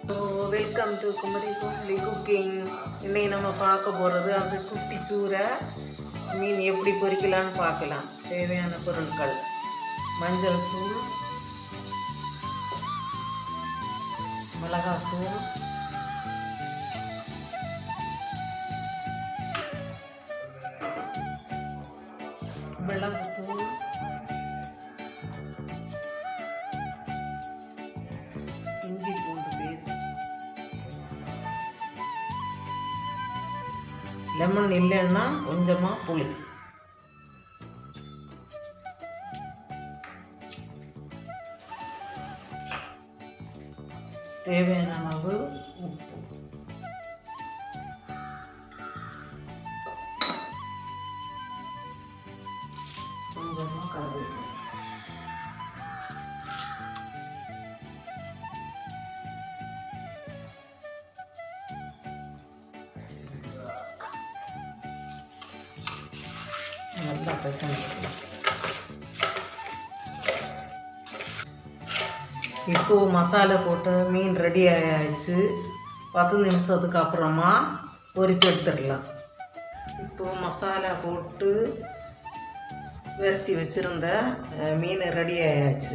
welcome to Kumari Kohli cooking இன்னைக்கு நம்ம பார்க்க போகிறது அது குட்டி சூரை மீன் எப்படி பொரிக்கலாம்னு பார்க்கலாம் தேவையான பொருட்கள் மஞ்சள் தூள் மிளகாத்தூள் மிளகுத்தூள் இஞ்சி பூண்டு பேஸ்ட் லெமன் இல்லைன்னா கொஞ்சமாக புளி தேவையான அளவு உப்பு கொஞ்சமாக கருவேப்பிலை நல்லா பிசைஞ்சிக்கலாம் இப்போ மசாலா போட்டு மீன் ரெடி ஆயிடுச்சு பத்து நிமிஷத்துக்கு அப்புறமா பொரிச்சு எடுத்துடலாம் இப்போ மசாலா போட்டு வெரிசி வச்சுருந்த அஹ், மீன் ரெடி ஆயாச்சு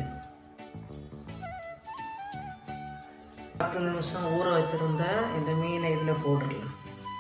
பத்து நிமிஷம் ஊற வச்சுருந்த இந்த மீனை இதில் போட்டுடலாம்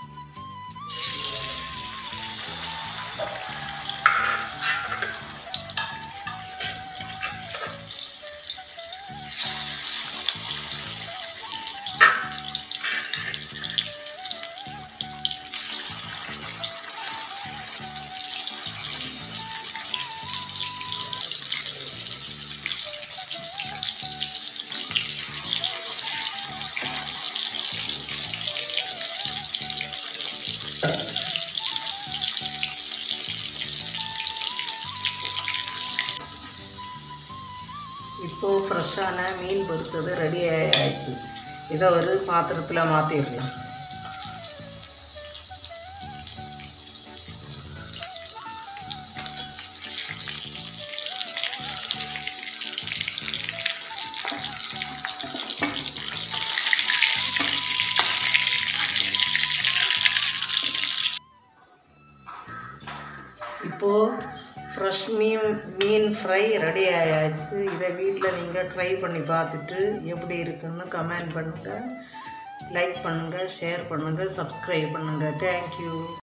இப்போது ஃப்ரெஷ்ஷான மீன் பொரிச்சது ரெடி ஆயிடுச்சு இதை ஒரு பாத்திரத்தில் மாற்றிடலாம் இப்போது ஃப்ரெஷ் மீன் மீன் ஃப்ரை ரெடி ஆயாச்சு இதை வீட்டில் நீங்கள் ட்ரை பண்ணி பார்த்துட்டு எப்படி இருக்குன்னு கமெண்ட் பண்ணுங்கள் லைக் பண்ணுங்கள் ஷேர் பண்ணுங்கள் சப்ஸ்கிரைப் பண்ணுங்கள் தேங்க்யூ